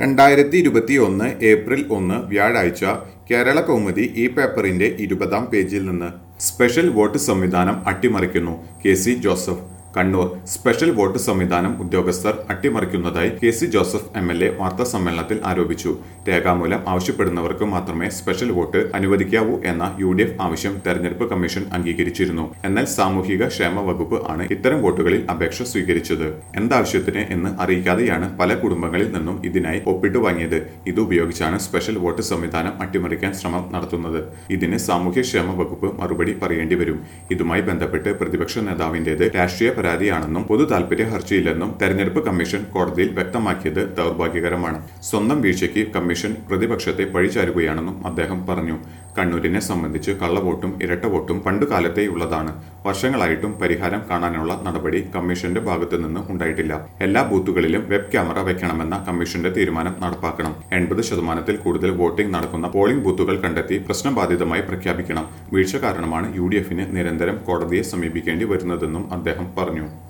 രണ്ടായിരത്തി ഇരുപത്തി ഒന്ന് ഏപ്രിൽ ഒന്ന് വ്യാഴാഴ്ച കേരള കൗമുദി ഈ പേപ്പറിന്റെ ഇരുപതാം പേജിൽ നിന്ന് സ്പെഷ്യൽ വോട്ട് സംവിധാനം അട്ടിമറിക്കുന്നു K C Joseph Kannur special vote സംവിധാനം ഉദ്യോഗസ്ഥർ അട്ടിമറിക്കുന്നതായി K C Joseph M L A വാർത്താ സമ്മേളനത്തിൽ ആരോപിച്ചു രേഖാമൂലം ആവശ്യപ്പെടുന്നവർക്ക് മാത്രമേ സ്പെഷ്യൽ വോട്ട് അനുവദിക്കാവൂ എന്ന യു ഡി എഫ് ആവശ്യം തെരഞ്ഞെടുപ്പ് കമ്മീഷൻ അംഗീകരിച്ചിരുന്നു എന്നാൽ സാമൂഹിക ക്ഷേമ വകുപ്പ് ആണ് ഇത്തരം വോട്ടുകളിൽ അപേക്ഷ സ്വീകരിച്ചത് എന്താവശ്യത്തിന് എന്ന് അറിയിക്കാതെയാണ് പല കുടുംബങ്ങളിൽ നിന്നും ഇതിനായി ഒപ്പിട്ട് വാങ്ങിയത് ഇത് ഉപയോഗിച്ചാണ് സ്പെഷ്യൽ വോട്ട് സംവിധാനം അട്ടിമറിക്കാൻ ശ്രമം നടത്തുന്നത് ഇതിന് സാമൂഹ്യക്ഷേമ വകുപ്പ് മറുപടി പറയേണ്ടി വരും ഇതുമായി ബന്ധപ്പെട്ട് പ്രതിപക്ഷ നേതാവിന്റേത് രാഷ്ട്രീയ പരാതിയാണെന്നും പൊതു താൽപര്യ ഹർജിയില്ലെന്നും തെരഞ്ഞെടുപ്പ് കമ്മീഷൻ കോടതിയിൽ വ്യക്തമാക്കിയത് ദൗർഭാഗ്യകരമാണ് സ്വന്തം വീഴ്ചയ്ക്ക് കമ്മീഷൻ പ്രതിപക്ഷത്തെ പഴിചാരുകയാണെന്നും അദ്ദേഹം പറഞ്ഞു കണ്ണൂരിനെ സംബന്ധിച്ച് കള്ളവോട്ടും ഇരട്ട വോട്ടും പണ്ടുകാലത്തെയുള്ളതാണ് വർഷങ്ങളായിട്ടും പരിഹാരം കാണാനുള്ള നടപടി കമ്മീഷന്റെ ഭാഗത്തു നിന്ന് ഉണ്ടായിട്ടില്ല എല്ലാ ബൂത്തുകളിലും വെബ് ക്യാമറ വെക്കണമെന്ന കമ്മീഷന്റെ തീരുമാനം നടപ്പാക്കണം എൺപത് ശതമാനത്തിൽ കൂടുതൽ വോട്ടിംഗ് നടക്കുന്ന പോളിംഗ് ബൂത്തുകൾ കണ്ടെത്തി പ്രശ്നബാധിതമായി പ്രഖ്യാപിക്കണം വീഴ്ച കാരണമാണ് യു ഡി എഫിന് നിരന്തരം കോടതിയെ സമീപിക്കേണ്ടി വരുന്നതെന്നും അദ്ദേഹം പറഞ്ഞു